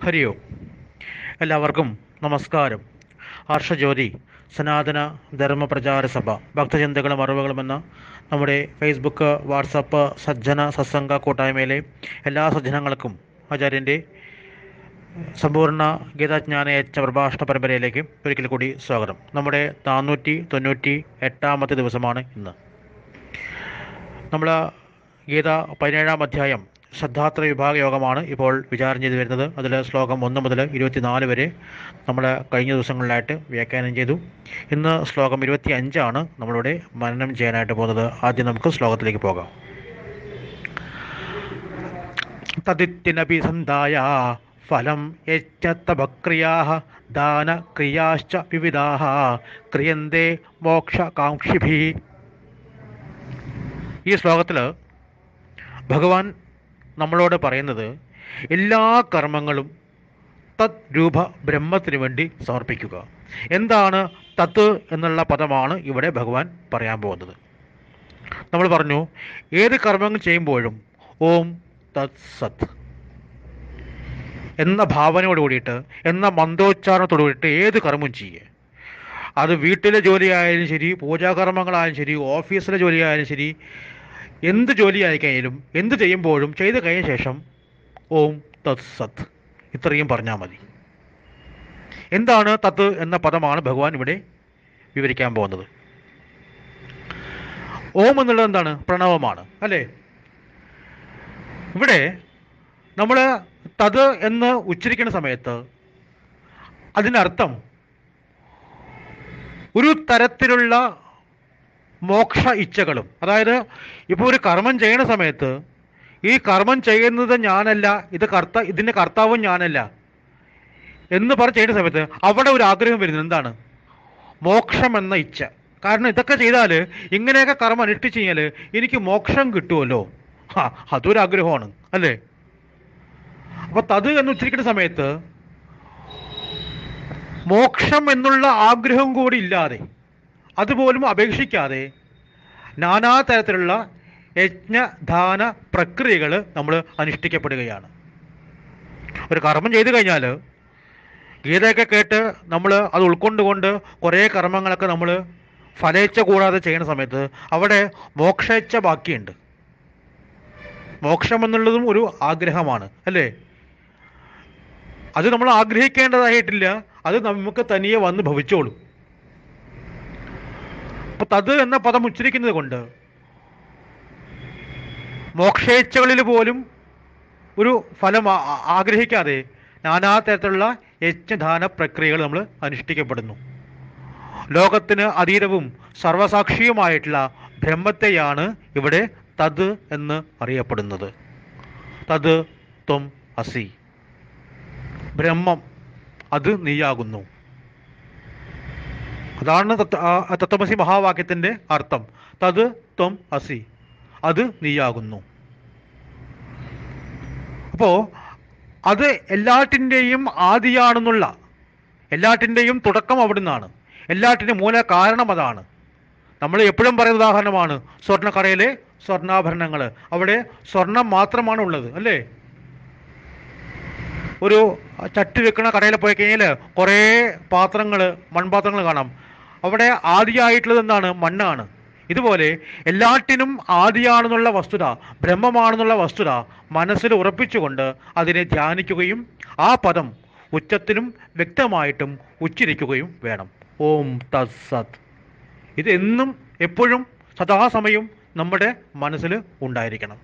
ഹരി ഓം എല്ലാവർക്കും നമസ്കാരം ഹർഷജ്യോതി സനാതന ധർമ്മ പ്രചാര സഭ ഭക്തചിന്തകളും അറിവുകളും എന്ന നമ്മുടെ ഫേസ്ബുക്ക് വാട്സപ്പ് സജ്ജന സത്സംഗ കൂട്ടായ്മയിലെ എല്ലാ സജ്ജനങ്ങൾക്കും ആചാര്യൻ്റെ സമ്പൂർണ്ണ ഗീതാജ്ഞാനയച്ച പ്രഭാഷണ പരമ്പരയിലേക്ക് ഒരിക്കൽ കൂടി സ്വാഗതം നമ്മുടെ നാനൂറ്റി തൊണ്ണൂറ്റി എട്ടാമത്തെ ദിവസമാണ് ഇന്ന് നമ്മൾ ഗീത പതിനേഴാം അധ്യായം ശ്രദ്ധാത്ര വിഭാഗ യോഗമാണ് ഇപ്പോൾ വിചാരം ചെയ്തു വരുന്നത് അതിൽ ശ്ലോകം ഒന്ന് മുതൽ ഇരുപത്തിനാല് വരെ നമ്മൾ കഴിഞ്ഞ ദിവസങ്ങളിലായിട്ട് വ്യാഖ്യാനം ചെയ്തു ഇന്ന് ശ്ലോകം ഇരുപത്തി അഞ്ചാണ് നമ്മളിവിടെ മനനം ചെയ്യാനായിട്ട് പോകുന്നത് ആദ്യം നമുക്ക് ശ്ലോകത്തിലേക്ക് പോകാം തദിത്യനപി സന്ധായ ഫലം യജ്ഞത്തപക്രിയാ ദാനക്രിയാശ്ച വിവിധാ ക്രിയന്തേ മോക്ഷകാംക്ഷിഭി ഈ ശ്ലോകത്തിൽ ഭഗവാൻ നമ്മളോട് പറയുന്നത് എല്ലാ കർമ്മങ്ങളും തത് രൂപ ബ്രഹ്മത്തിന് വേണ്ടി സമർപ്പിക്കുക എന്താണ് തത്ത് എന്നുള്ള പദമാണ് ഇവിടെ ഭഗവാൻ പറയാൻ പോകുന്നത് നമ്മൾ പറഞ്ഞു ഏത് കർമ്മങ്ങൾ ചെയ്യുമ്പോഴും ഓം തത് സത് എന്ന ഭാവനയോട് കൂടിയിട്ട് എന്ന മന്ത്രോച്ചാരണത്തോട് കൂടിയിട്ട് ഏത് കർമ്മം ചെയ്യുക അത് വീട്ടിലെ ജോലിയായാലും ശരി പൂജാകർമ്മങ്ങളായാലും ശരി ഓഫീസിലെ ജോലിയായാലും ശരി എന്ത് ജോലി ആയിക്കഴിഞ്ഞാലും എന്ത് ചെയ്യുമ്പോഴും ചെയ്ത് കഴിഞ്ഞ ശേഷം ഓം തത് സത് ഇത്രയും പറഞ്ഞാൽ മതി എന്താണ് തത്ത് എന്ന പദമാണ് ഭഗവാൻ ഇവിടെ വിവരിക്കാൻ പോകുന്നത് ഓം എന്നുള്ളത് എന്താണ് പ്രണവമാണ് അല്ലേ ഇവിടെ നമ്മൾ തത് എന്ന് ഉച്ചരിക്കുന്ന സമയത്ത് അതിനർത്ഥം ഒരു തരത്തിലുള്ള മോക്ഷ ഇച്ഛകളും അതായത് ഇപ്പോൾ ഒരു കർമ്മം ചെയ്യുന്ന സമയത്ത് ഈ കർമ്മം ചെയ്യുന്നത് ഞാനല്ല ഇത് കർത്ത ഇതിൻ്റെ കർത്താവും ഞാനല്ല എന്ന് പറഞ്ഞ് ചെയ്യുന്ന സമയത്ത് അവിടെ ഒരു ആഗ്രഹം വരുന്നത് എന്താണ് മോക്ഷം എന്ന ഇച്ഛ കാരണം ഇതൊക്കെ ചെയ്താൽ ഇങ്ങനെയൊക്കെ കർമ്മം അനുഷ്ഠിച്ച് കഴിഞ്ഞാൽ എനിക്ക് മോക്ഷം കിട്ടുമല്ലോ ആ അതൊരു ആഗ്രഹമാണ് അല്ലേ അപ്പൊ തത് എന്ന് ഉച്ചരിക്കുന്ന സമയത്ത് മോക്ഷം എന്നുള്ള ആഗ്രഹം കൂടി ഇല്ലാതെ അതുപോലും അപേക്ഷിക്കാതെ നാനാ തരത്തിലുള്ള യജ്ഞദാന പ്രക്രിയകൾ നമ്മൾ അനുഷ്ഠിക്കപ്പെടുകയാണ് ഒരു കർമ്മം ചെയ്തു കഴിഞ്ഞാൽ ഗീതയൊക്കെ കേട്ട് നമ്മൾ അത് ഉൾക്കൊണ്ടുകൊണ്ട് കുറേ കർമ്മങ്ങളൊക്കെ നമ്മൾ ഫലേച്ഛ കൂടാതെ ചെയ്യുന്ന സമയത്ത് അവിടെ മോക്ഷേച്ഛ ബാക്കിയുണ്ട് മോക്ഷം എന്നുള്ളതും ഒരു ആഗ്രഹമാണ് അല്ലേ അത് നമ്മൾ ആഗ്രഹിക്കേണ്ടതായിട്ടില്ല അത് നമുക്ക് തനിയെ വന്ന് ഭവിച്ചോളും അപ്പൊ തത് എന്ന പദം ഉച്ചരിക്കുന്നത് കൊണ്ട് മോക്ഷേച്ഛകളിൽ പോലും ഒരു ഫലം ആ- ആ- ആഗ്രഹിക്കാതെ നാനാ തരത്തിലുള്ള യജ്ഞദാന പ്രക്രിയകൾ നമ്മൾ അനുഷ്ഠിക്കപ്പെടുന്നു ലോകത്തിന് അതീതവും സർവസാക്ഷിയുമായിട്ടുള്ള ബ്രഹ്മത്തെയാണ് ഇവിടെ തത് എന്ന് അറിയപ്പെടുന്നത് തത് ത്വം അസി ബ്രഹ്മം അത് നീയാകുന്നു അതാണ് തത്വ- ആ തത്വമസി മഹാവാക്യത്തിന്റെ അർത്ഥം തത് ത്വം അസി അത് നീയാകുന്നു അപ്പോ അത് എല്ലാറ്റിൻ്റെയും ആദിയാണെന്നുള്ള എല്ലാറ്റിൻ്റെയും തുടക്കം അവിടുന്നാണ് എല്ലാറ്റിൻ്റെയും മൂല കാരണം അതാണ് നമ്മൾ എപ്പോഴും പറയുന്ന ഉദാഹരണമാണ് സ്വർണ്ണക്കടയിലെ സ്വർണ്ണാഭരണങ്ങൾ അവിടെ സ്വർണം മാത്രമാണ് ഉള്ളത് അല്ലേ ഒരു ചട്ടി വെക്കുന്ന കടയിൽ പോയി കഴിഞ്ഞാൽ കുറേ പാത്രങ്ങൾ മൺപാത്രങ്ങൾ കാണാം അവിടെ ആദിയായിട്ടുള്ളത് എന്താണ് മണ്ണാണ് ഇതുപോലെ എല്ലാറ്റിനും ആദിയാണെന്നുള്ള വസ്തുത ബ്രഹ്മമാണെന്നുള്ള വസ്തുത മനസ്സിൽ ഉറപ്പിച്ചുകൊണ്ട് അതിനെ ധ്യാനിക്കുകയും ആ പദം ഉച്ചത്തിലും വ്യക്തമായിട്ടും ഉച്ചരിക്കുകയും വേണം ഓം തത് സത് ഇത് എന്നും എപ്പോഴും സദാസമയം നമ്മുടെ മനസ്സിൽ ഉണ്ടായിരിക്കണം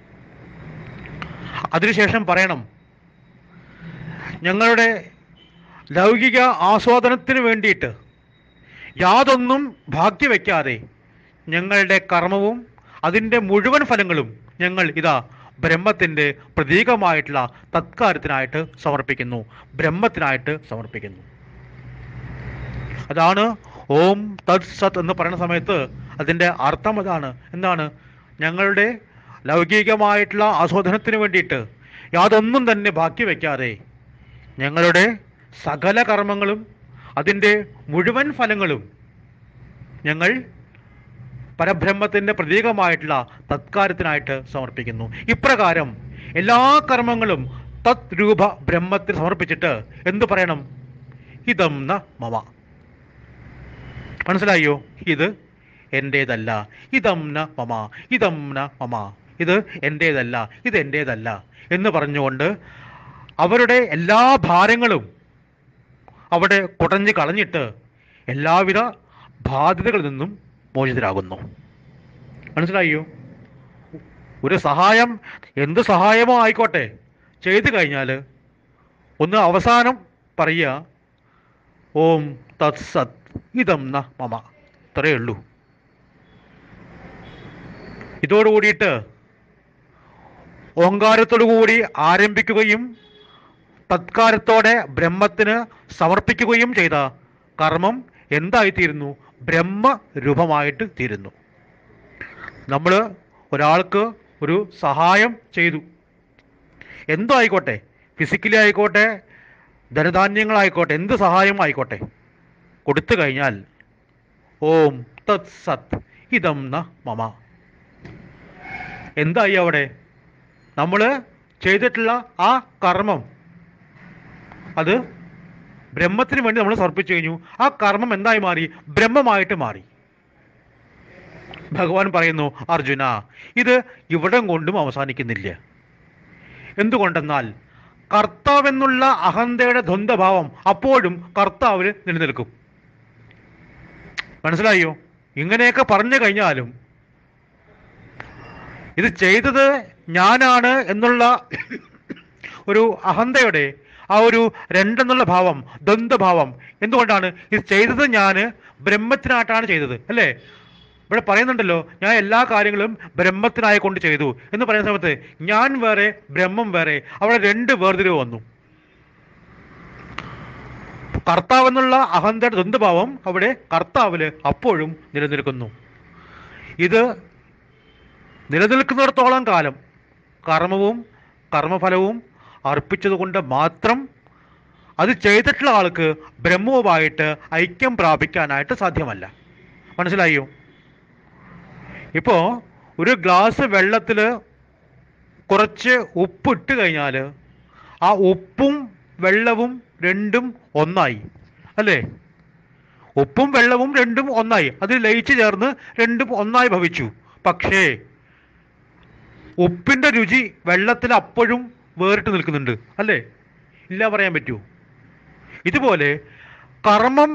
അതിനുശേഷം പറയണം ഞങ്ങളുടെ ലൗകിക ആസ്വാദനത്തിന് വേണ്ടിയിട്ട് യാതൊന്നും ഭാഗ്യ വയ്ക്കാതെ ഞങ്ങളുടെ കർമ്മവും അതിൻ്റെ മുഴുവൻ ഫലങ്ങളും ഞങ്ങൾ ഇതാ ബ്രഹ്മത്തിൻ്റെ പ്രതീകമായിട്ടുള്ള തത്കാര്യത്തിനായിട്ട് സമർപ്പിക്കുന്നു ബ്രഹ്മത്തിനായിട്ട് സമർപ്പിക്കുന്നു അതാണ് ഓം തത് സത് എന്ന് പറയുന്ന സമയത്ത് അതിൻ്റെ അർത്ഥം അതാണ് എന്താണ് ഞങ്ങളുടെ ലൗകികമായിട്ടുള്ള ആസ്വാദനത്തിന് വേണ്ടിയിട്ട് യാതൊന്നും തന്നെ ബാക്കി വയ്ക്കാതെ ഞങ്ങളുടെ സകല കർമ്മങ്ങളും അതിൻ്റെ മുഴുവൻ ഫലങ്ങളും ഞങ്ങൾ പരബ്രഹ്മത്തിൻ്റെ പ്രതീകമായിട്ടുള്ള തത്കാര്യത്തിനായിട്ട് സമർപ്പിക്കുന്നു ഇപ്രകാരം എല്ലാ കർമ്മങ്ങളും തത് രൂപ ബ്രഹ്മത്തിന് സമർപ്പിച്ചിട്ട് എന്ത് പറയണം ഇതം ന മമ മനസ്സിലായോ ഇത് എൻ്റേതല്ല ഇതം ന മമ ഇതം ന മമ ഇത് എൻ്റേതല്ല ഇത് എൻ്റേതല്ല എന്ന് പറഞ്ഞുകൊണ്ട് അവരുടെ എല്ലാ ഭാരങ്ങളും അവിടെ കുടഞ്ഞ് കളഞ്ഞിട്ട് എല്ലാവിധ ബാധ്യതകളിൽ നിന്നും മോചിതരാകുന്നു മനസ്സിലായോ ഒരു സഹായം എന്ത് സഹായമോ ആയിക്കോട്ടെ ചെയ്തു കഴിഞ്ഞാൽ ഒന്ന് അവസാനം പറയുക ഓം തത് സത് ഇതം ന മമ ഇത്രയേ ഉള്ളൂ ഇതോടുകൂടിയിട്ട് ഓങ്കാരത്തോടു കൂടി ആരംഭിക്കുകയും തത്കാരത്തോടെ ബ്രഹ്മത്തിന് സമർപ്പിക്കുകയും ചെയ്ത കർമ്മം എന്തായിത്തീരുന്നു ബ്രഹ്മരൂപമായിട്ട് തീരുന്നു നമ്മൾ ഒരാൾക്ക് ഒരു സഹായം ചെയ്തു എന്തോ ആയിക്കോട്ടെ ഫിസിക്കലി ആയിക്കോട്ടെ ധനധാന്യങ്ങളായിക്കോട്ടെ എന്ത് സഹായം ആയിക്കോട്ടെ കൊടുത്തു കഴിഞ്ഞാൽ ഓം തത് സത് ഇതം ന മമ എന്തായി അവിടെ നമ്മൾ ചെയ്തിട്ടുള്ള ആ കർമ്മം അത് ബ്രഹ്മത്തിന് വേണ്ടി നമ്മൾ സമർപ്പിച്ചു കഴിഞ്ഞു ആ കർമ്മം എന്തായി മാറി ബ്രഹ്മമായിട്ട് മാറി ഭഗവാൻ പറയുന്നു അർജുന ഇത് ഇവിടം കൊണ്ടും അവസാനിക്കുന്നില്ല എന്തുകൊണ്ടെന്നാൽ കർത്താവെന്നുള്ള അഹന്തയുടെ ദ്വന്ദ്ഭാവം അപ്പോഴും കർത്താവിൽ നിലനിൽക്കും മനസ്സിലായോ ഇങ്ങനെയൊക്കെ പറഞ്ഞു കഴിഞ്ഞാലും ഇത് ചെയ്തത് ഞാനാണ് എന്നുള്ള ഒരു അഹന്തയുടെ ആ ഒരു രണ്ടെന്നുള്ള ഭാവം ദ്വന്ദ്ഭാവം എന്തുകൊണ്ടാണ് ഇത് ചെയ്തത് ഞാൻ ബ്രഹ്മത്തിനായിട്ടാണ് ചെയ്തത് അല്ലേ ഇവിടെ പറയുന്നുണ്ടല്ലോ ഞാൻ എല്ലാ കാര്യങ്ങളും ബ്രഹ്മത്തിനായി കൊണ്ട് ചെയ്തു എന്ന് പറയുന്ന സമയത്ത് ഞാൻ വേറെ ബ്രഹ്മം വേറെ അവിടെ രണ്ട് വേർതിരിവ് വന്നു കർത്താവ് എന്നുള്ള അഹന്തയുടെ ദ്വന്ദ്ഭാവം അവിടെ കർത്താവില് അപ്പോഴും നിലനിൽക്കുന്നു ഇത് നിലനിൽക്കുന്നിടത്തോളം കാലം കർമ്മവും കർമ്മഫലവും അർപ്പിച്ചതുകൊണ്ട് മാത്രം അത് ചെയ്തിട്ടുള്ള ആൾക്ക് ബ്രഹ്മവുമായിട്ട് ഐക്യം പ്രാപിക്കാനായിട്ട് സാധ്യമല്ല മനസ്സിലായോ ഇപ്പോൾ ഒരു ഗ്ലാസ് വെള്ളത്തിൽ കുറച്ച് ഉപ്പ് ഇട്ട് കഴിഞ്ഞാൽ ആ ഉപ്പും വെള്ളവും രണ്ടും ഒന്നായി അല്ലേ ഉപ്പും വെള്ളവും രണ്ടും ഒന്നായി അതിൽ ലയിച്ചു ചേർന്ന് രണ്ടും ഒന്നായി ഭവിച്ചു പക്ഷേ ഉപ്പിന്റെ രുചി വെള്ളത്തിൽ അപ്പോഴും വേറിട്ട് നിൽക്കുന്നുണ്ട് അല്ലേ ഇല്ല പറയാൻ പറ്റുമോ ഇതുപോലെ കർമ്മം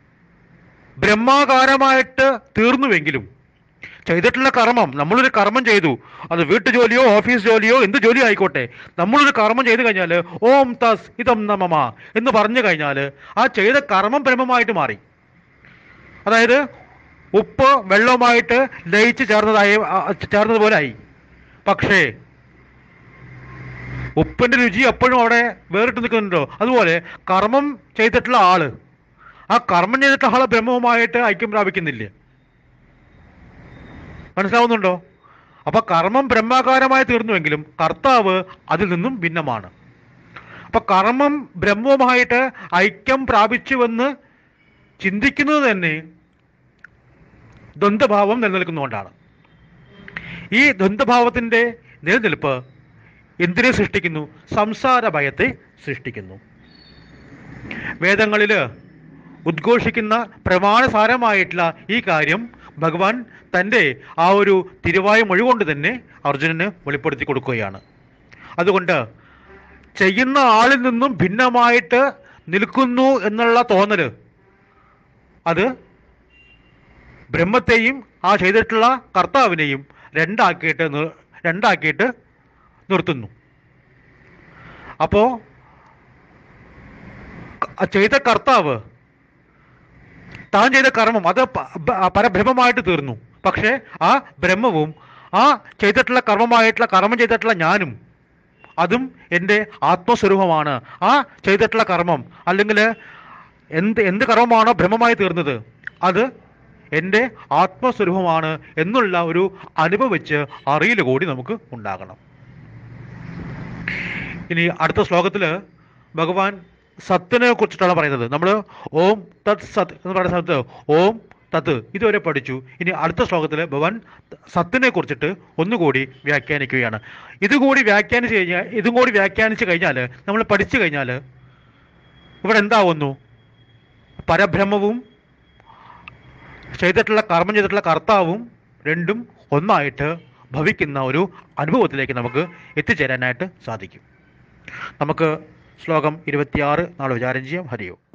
ബ്രഹ്മാകാരമായിട്ട് തീർന്നുവെങ്കിലും ചെയ്തിട്ടുള്ള കർമ്മം നമ്മളൊരു കർമ്മം ചെയ്തു അത് വീട്ടു ജോലിയോ ഓഫീസ് ജോലിയോ എന്ത് ജോലിയോ ആയിക്കോട്ടെ നമ്മളൊരു കർമ്മം ചെയ്തു കഴിഞ്ഞാൽ ഓം തസ് ഇതം നമമ എന്ന് പറഞ്ഞു കഴിഞ്ഞാൽ ആ ചെയ്ത കർമ്മം ബ്രഹ്മമായിട്ട് മാറി അതായത് ഉപ്പ് വെള്ളവുമായിട്ട് ലയിച്ച് ചേർന്നതായി ആ, ചേർന്നതുപോലെ ആയി പക്ഷേ ഉപ്പിന്റെ രുചി എപ്പോഴും അവിടെ വേറിട്ട് നിൽക്കുന്നുണ്ടോ അതുപോലെ കർമ്മം ചെയ്തിട്ടുള്ള ആള് ആ കർമ്മം ചെയ്തിട്ടുള്ള ആള് ബ്രഹ്മവുമായിട്ട് ഐക്യം പ്രാപിക്കുന്നില്ല മനസ്സിലാവുന്നുണ്ടോ അപ്പൊ കർമ്മം ബ്രഹ്മാകാരമായി തീർന്നുവെങ്കിലും കർത്താവ് അതിൽ നിന്നും ഭിന്നമാണ് അപ്പൊ കർമ്മം ബ്രഹ്മവുമായിട്ട് ഐക്യം പ്രാപിച്ചുവെന്ന് ചിന്തിക്കുന്നത് തന്നെ ദ്വന്ദ്ഭാവം നിലനിൽക്കുന്നതുകൊണ്ടാണ് ഈ ദ്വന്ദ്ഭാവത്തിന്റെ നിലനിൽപ്പ് എന്തിനെ സൃഷ്ടിക്കുന്നു സംസാര ഭയത്തെ സൃഷ്ടിക്കുന്നു വേദങ്ങളിൽ ഉദ്ഘോഷിക്കുന്ന പ്രമാണസാരമായിട്ടുള്ള ഈ കാര്യം ഭഗവാൻ തൻ്റെ ആ ഒരു തിരുവായ മൊഴി കൊണ്ട് തന്നെ അർജുനന് വെളിപ്പെടുത്തി കൊടുക്കുകയാണ് അതുകൊണ്ട് ചെയ്യുന്ന ആളിൽ നിന്നും ഭിന്നമായിട്ട് നിൽക്കുന്നു എന്നുള്ള തോന്നല് അത് ബ്രഹ്മത്തെയും ആ ചെയ്തിട്ടുള്ള കർത്താവിനെയും രണ്ടാക്കിയിട്ട് നിർ- രണ്ടാക്കിയിട്ട് നിർത്തുന്നു അപ്പോ ക- ചെയ്ത കർത്താവ് താൻ ചെയ്ത കർമ്മം അത് പ- ബ- പരബ്രഹ്മമായിട്ട് തീർന്നു പക്ഷേ ആ ബ്രഹ്മവും ആ ചെയ്തിട്ടുള്ള കർമ്മമായിട്ടുള്ള കർമ്മം ചെയ്തിട്ടുള്ള ഞാനും അതും എൻ്റെ ആത്മസ്വരൂപമാണ് ആ ചെയ്തിട്ടുള്ള കർമ്മം അല്ലെങ്കിൽ എന്ത് എന്ത് കർമ്മമാണോ ബ്രഹ്മമായി തീർന്നത് അത് എൻ്റെ ആത്മസ്വരൂപമാണ് എന്നുള്ള ഒരു അനുഭവിച്ച് അറിയൽ കൂടി നമുക്ക് ഉണ്ടാകണം ഇനി അടുത്ത ശ്ലോകത്തിൽ ഭഗവാൻ സത്തിനെ കുറിച്ചിട്ടാണ് പറയുന്നത് നമ്മൾ ഓം തത് സത് എന്ന് പറയുന്ന സ്ഥലത്ത് ഓം തത് ഇതുവരെ പഠിച്ചു ഇനി അടുത്ത ശ്ലോകത്തിൽ ഭഗവാൻ സത്തിനെ കുറിച്ചിട്ട് ഒന്നുകൂടി വ്യാഖ്യാനിക്കുകയാണ് ഇതുകൂടി വ്യാഖ്യാനിച്ച് കഴിഞ്ഞാൽ ഇതും കൂടി വ്യാഖ്യാനിച്ച് കഴിഞ്ഞാൽ നമ്മൾ പഠിച്ചു കഴിഞ്ഞാൽ ഇവിടെ എന്താവുന്നു പരബ്രഹ്മവും ചെയ്തിട്ടുള്ള കർമ്മം ചെയ്തിട്ടുള്ള കർത്താവും രണ്ടും ഒന്നായിട്ട് ഭവിക്കുന്ന ഒരു അനുഭവത്തിലേക്ക് നമുക്ക് എത്തിച്ചേരാനായിട്ട് സാധിക്കും നമുക്ക് ശ്ലോകം ഇരുപത്തിയാറ് നാളെ വിചാരം ചെയ്യാം ഹരിയോ